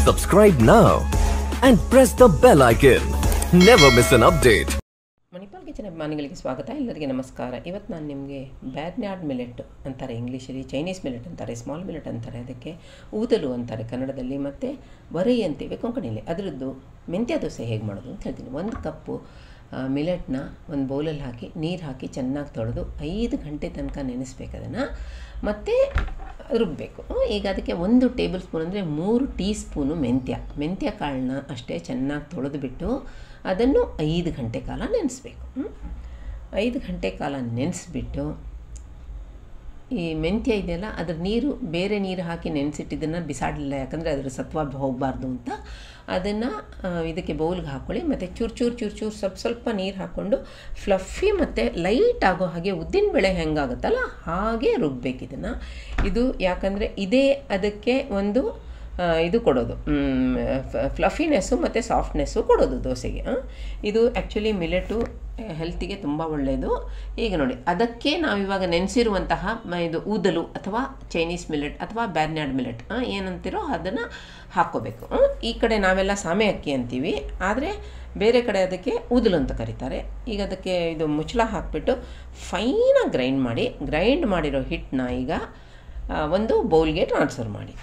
Subscribe now and press the bell icon. Never miss an update. Manipal kitchen ಅಭಿಮಾನಿಗಳಿಗೆ ಸ್ವಾಗತ ಎಲ್ಲರಿಗೆ ನಮಸ್ಕಾರ ಇವತ್ತು ನಾನು ನಿಮಗೆ ಬ್ಯಾರ್ನ್ಯಾರ್ಡ್ ಮಿಲೆಟ್ ಅಂತಾರೆ ಇಂಗ್ಲೀಷಲ್ಲಿ ಚೈನೀಸ್ ಮಿಲೆಟ್ ಅಂತಾರೆ ಸ್ಮಾಲ್ ಮಿಲೆಟ್ ಅಂತಾರೆ ಅದಕ್ಕೆ ಊದಲು ಅಂತಾರೆ ಕನ್ನಡದಲ್ಲಿ ಮತ್ತು ವರೈ ಅಂತೀವಿ ಕೊಂಕಣಿಲಿ ಅದರದ್ದು ಮೆಂತ್ಯ ದೋಸೆ ಹೇಗೆ ಮಾಡೋದು ಅಂತ ಹೇಳ್ತೀನಿ ಒಂದು ಕಪ್ಪು ಮಿಲೆಟ್ನ ಒಂದು ಬೌಲಲ್ಲಿ ಹಾಕಿ ನೀರು ಹಾಕಿ ಚೆನ್ನಾಗಿ ತೊಳೆದು ಐದು ಗಂಟೆ ತನಕ ನೆನೆಸ್ಬೇಕು ಅದನ್ನು ಮತ್ತು ರುಬ್ಬಬೇಕು ಈಗ ಅದಕ್ಕೆ ಒಂದು ಟೇಬಲ್ ಸ್ಪೂನ್ ಅಂದರೆ ಮೂರು ಟೀ ಸ್ಪೂನು ಮೆಂತ್ಯ ಮೆಂತ್ಯ ಕಾಳನ್ನ ಅಷ್ಟೇ ಚೆನ್ನಾಗಿ ತೊಳೆದುಬಿಟ್ಟು ಅದನ್ನು ಐದು ಗಂಟೆ ಕಾಲ ನೆನೆಸ್ಬೇಕು ಐದು ಗಂಟೆ ಕಾಲ ನೆನೆಸ್ಬಿಟ್ಟು ಈ ಮೆಂತ್ಯ ಇದೆಯಲ್ಲ ಅದ್ರ ನೀರು ಬೇರೆ ನೀರು ಹಾಕಿ ನೆನೆಸಿಟ್ಟಿದ್ದನ್ನು ಬಿಸಾಡಲಿಲ್ಲ ಯಾಕಂದರೆ ಅದರ ಸತ್ವ ಹೋಗಬಾರ್ದು ಅಂತ ಅದನ್ನು ಇದಕ್ಕೆ ಬೌಲ್ಗೆ ಹಾಕ್ಕೊಳ್ಳಿ ಮತ್ತು ಚೂರು ಚೂರು ಚೂರು ಚೂರು ಸ್ವಲ್ಪ ಸ್ವಲ್ಪ ನೀರು ಹಾಕ್ಕೊಂಡು ಫ್ಲಫಿ ಮತ್ತು ಲೈಟ್ ಆಗೋ ಹಾಗೆ ಉದ್ದಿನ ಬೇಳೆ ಹೆಂಗಾಗುತ್ತಲ್ಲ ಹಾಗೆ ರುಬ್ಬೇಕು ಇದನ್ನು ಇದು ಯಾಕಂದರೆ ಇದೇ ಅದಕ್ಕೆ ಒಂದು ಇದು ಕೊಡೋದು ಫ್ಲಫಿನೆಸ್ಸು ಮತ್ತು ಸಾಫ್ಟ್ನೆಸ್ಸು ಕೊಡೋದು ದೋಸೆಗೆ ಇದು ಆ್ಯಕ್ಚುಲಿ ಮಿಲೆಟು ಹೆಲ್ತಿಗೆ ತುಂಬ ಒಳ್ಳೆಯದು ಈಗ ನೋಡಿ ಅದಕ್ಕೆ ನಾವಿವಾಗ ನೆನೆಸಿರುವಂತಹ ಇದು ಊದಲು ಅಥವಾ ಚೈನೀಸ್ ಮಿಲೆಟ್ ಅಥವಾ ಬ್ಯಾರ್ನ್ಯಾರ್ಡ್ ಮಿಲೆಟ್ ಏನಂತೀರೋ ಅದನ್ನು ಹಾಕ್ಕೋಬೇಕು ಈ ಕಡೆ ನಾವೆಲ್ಲ ಸಾಮೆ ಅಕ್ಕಿ ಅಂತೀವಿ ಆದರೆ ಬೇರೆ ಕಡೆ ಅದಕ್ಕೆ ಊದಲು ಅಂತ ಕರೀತಾರೆ ಈಗ ಅದಕ್ಕೆ ಇದು ಮುಚ್ಚಳ ಹಾಕಿಬಿಟ್ಟು ಫೈನಾಗಿ ಗ್ರೈಂಡ್ ಮಾಡಿ ಗ್ರೈಂಡ್ ಮಾಡಿರೋ ಹಿಟ್ಟನ್ನ ಈಗ ಒಂದು ಬೌಲ್ಗೆ ಟ್ರಾನ್ಸ್ಫರ್ ಮಾಡಿ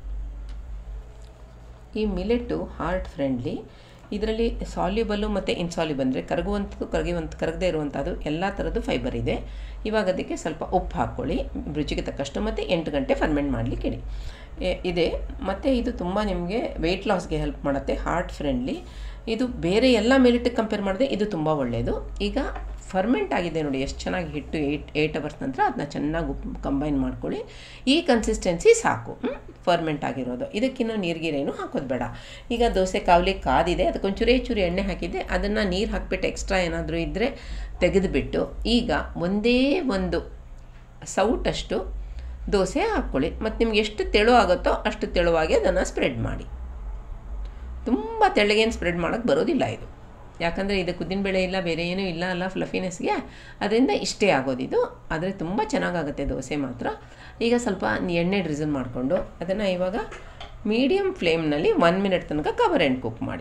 ಈ ಮಿಲೆಟ್ಟು ಹಾರ್ಟ್ ಫ್ರೆಂಡ್ಲಿ ಇದರಲ್ಲಿ ಸಾಲ್ಯುಬಲ್ಲು ಮತ್ತು ಇನ್ಸಾಲ್ಯುಬಲ್ ಅಂದರೆ ಕರಗುವಂಥದ್ದು ಕರಗುವಂಥ ಕರಗದೇ ಇರುವಂಥದ್ದು ಎಲ್ಲ ಥರದ್ದು ಫೈಬರ್ ಇದೆ ಇವಾಗ ಅದಕ್ಕೆ ಸ್ವಲ್ಪ ಉಪ್ಪು ಹಾಕ್ಕೊಳ್ಳಿ ರುಚಿಗೆ ತಕ್ಕಷ್ಟು ಮತ್ತು ಎಂಟು ಗಂಟೆ ಫರ್ಮೆಂಟ್ ಮಾಡಲಿಕ್ಕೆ ಇಡಿ ಇದೆ ಮತ್ತು ಇದು ತುಂಬ ನಿಮಗೆ ವೆಯ್ಟ್ ಲಾಸ್ಗೆ ಹೆಲ್ಪ್ ಮಾಡುತ್ತೆ ಹಾರ್ಟ್ ಫ್ರೆಂಡ್ಲಿ ಇದು ಬೇರೆ ಎಲ್ಲ ಮಿಲಿಟಿಗೆ ಕಂಪೇರ್ ಮಾಡಿದ್ರೆ ಇದು ತುಂಬ ಒಳ್ಳೆಯದು ಈಗ ಫರ್ಮೆಂಟ್ ಆಗಿದೆ ನೋಡಿ ಎಷ್ಟು ಚೆನ್ನಾಗಿ ಹಿಟ್ಟು ಏಯ್ಟ್ ಏಯ್ಟ್ ಅವರ್ಸ್ ನಂತರ ಅದನ್ನ ಚೆನ್ನಾಗಿ ಉಪ್ಪು ಕಂಬೈನ್ ಮಾಡ್ಕೊಳ್ಳಿ ಈ ಕನ್ಸಿಸ್ಟೆನ್ಸಿ ಸಾಕು ಫರ್ಮೆಂಟ್ ಆಗಿರೋದು ಇದಕ್ಕಿನ್ನೂ ನೀರ್ಗೀರೇನು ಹಾಕೋದು ಬೇಡ ಈಗ ದೋಸೆ ಕಾವಲಿ ಕಾದಿದೆ ಅದಕ್ಕೊಂಚೂರೇ ಚೂರಿ ಎಣ್ಣೆ ಹಾಕಿದ್ದೆ ಅದನ್ನು ನೀರು ಹಾಕಿಬಿಟ್ಟು ಎಕ್ಸ್ಟ್ರಾ ಏನಾದರೂ ಇದ್ದರೆ ತೆಗೆದುಬಿಟ್ಟು ಈಗ ಒಂದೇ ಒಂದು ಸೌಟಷ್ಟು ದೋಸೆ ಹಾಕ್ಕೊಳ್ಳಿ ಮತ್ತು ನಿಮ್ಗೆ ಎಷ್ಟು ತೆಳು ಆಗುತ್ತೋ ಅಷ್ಟು ತೆಳುವಾಗಿ ಅದನ್ನು ಸ್ಪ್ರೆಡ್ ಮಾಡಿ ತುಂಬ ತೆಳ್ಳಗೇನು ಸ್ಪ್ರೆಡ್ ಮಾಡೋಕ್ಕೆ ಬರೋದಿಲ್ಲ ಇದು ಯಾಕಂದರೆ ಇದಕ್ಕೆ ಉದ್ದಿನಬೇಳೆ ಇಲ್ಲ ಬೇರೆ ಏನೂ ಇಲ್ಲ ಅಲ್ಲ ಫ್ಲಫಿನೆಸ್ಗೆ ಅದರಿಂದ ಇಷ್ಟೇ ಆಗೋದಿದು ಆದರೆ ತುಂಬ ಚೆನ್ನಾಗಾಗುತ್ತೆ ದೋಸೆ ಮಾತ್ರ ಈಗ ಸ್ವಲ್ಪ ಎಣ್ಣೆ ಡ್ರಿಸನ್ ಮಾಡಿಕೊಂಡು ಅದನ್ನು ಇವಾಗ ಮೀಡಿಯಮ್ ಫ್ಲೇಮ್ನಲ್ಲಿ ಒನ್ ಮಿನಿಟ್ ತನಕ ಕವರ್ ಆ್ಯಂಡ್ ಕುಕ್ ಮಾಡಿ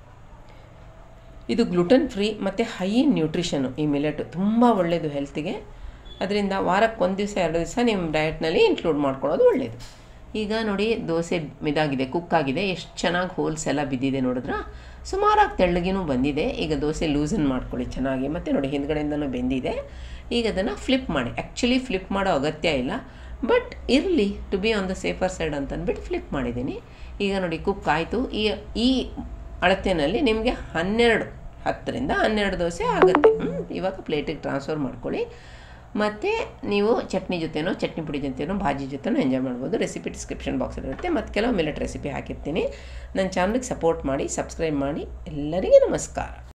ಇದು ಗ್ಲುಟನ್ ಫ್ರೀ ಮತ್ತು ಹೈ ನ್ಯೂಟ್ರಿಷನು ಈ ಮಿಲೆಟು ತುಂಬ ಒಳ್ಳೆಯದು ಹೆಲ್ತಿಗೆ ಅದರಿಂದ ವಾರಕ್ಕೆ ಒಂದು ದಿವಸ ಎರಡು ದಿವಸ ನಿಮ್ಮ ಡಯಟ್ನಲ್ಲಿ ಇನ್ಕ್ಲೂಡ್ ಮಾಡ್ಕೊಳ್ಳೋದು ಒಳ್ಳೆಯದು ಈಗ ನೋಡಿ ದೋಸೆ ಇದಾಗಿದೆ ಕುಕ್ ಆಗಿದೆ ಎಷ್ಟು ಚೆನ್ನಾಗಿ ಹೋಲ್ಸ್ ಎಲ್ಲ ಬಿದ್ದಿದೆ ನೋಡಿದ್ರ ಸುಮಾರಾಗಿ ತೆಳ್ಳಗಿನೂ ಬಂದಿದೆ ಈಗ ದೋಸೆ ಲೂಸನ್ ಮಾಡ್ಕೊಳ್ಳಿ ಚೆನ್ನಾಗಿ ಮತ್ತು ನೋಡಿ ಹಿಂದ್ಗಡೆಯಿಂದನೂ ಬೆಂದಿದೆ ಈಗ ಅದನ್ನು ಫ್ಲಿಪ್ ಮಾಡಿ ಆ್ಯಕ್ಚುಲಿ ಫ್ಲಿಪ್ ಮಾಡೋ ಅಗತ್ಯ ಇಲ್ಲ ಬಟ್ ಇರಲಿ to be on the safer side ಅಂತ ಅಂದ್ಬಿಟ್ಟು ಫ್ಲಿಪ್ ಮಾಡಿದ್ದೀನಿ ಈಗ ನೋಡಿ ಕುಕ್ ಆಯಿತು ಈ ಈ ಅಳತೆಯಲ್ಲಿ ನಿಮಗೆ ಹನ್ನೆರಡು ಹತ್ತರಿಂದ ಹನ್ನೆರಡು ದೋಸೆ ಆಗುತ್ತೆ ಇವಾಗ ಪ್ಲೇಟಿಗೆ ಟ್ರಾನ್ಸ್ಫರ್ ಮಾಡ್ಕೊಳ್ಳಿ ಮತ್ತು ನೀವು ಚಟ್ನಿ ಜೊತೆನೋ ಚಟ್ನಿ ಪುಡಿ ಜೊತೆನೋ ಭಾಜಿ ಜೊತೆನೋ ಎಂಜಾಯ್ ಮಾಡ್ಬೋದು ರೆಸಿಪಿ ಡಿಸ್ಕ್ರಿಪ್ಷನ್ ಬಾಕ್ಸಲ್ಲಿ ಇರುತ್ತೆ ಮತ್ತು ಕೆಲವು ಮಿಲೆಟ್ ರೆಸಿಪಿ ಹಾಕಿರ್ತೀನಿ ನನ್ನ ಚಾನಲ್ಗೆ ಸಪೋರ್ಟ್ ಮಾಡಿ ಸಬ್ಸ್ಕ್ರೈಬ್ ಮಾಡಿ ಎಲ್ಲರಿಗೂ ನಮಸ್ಕಾರ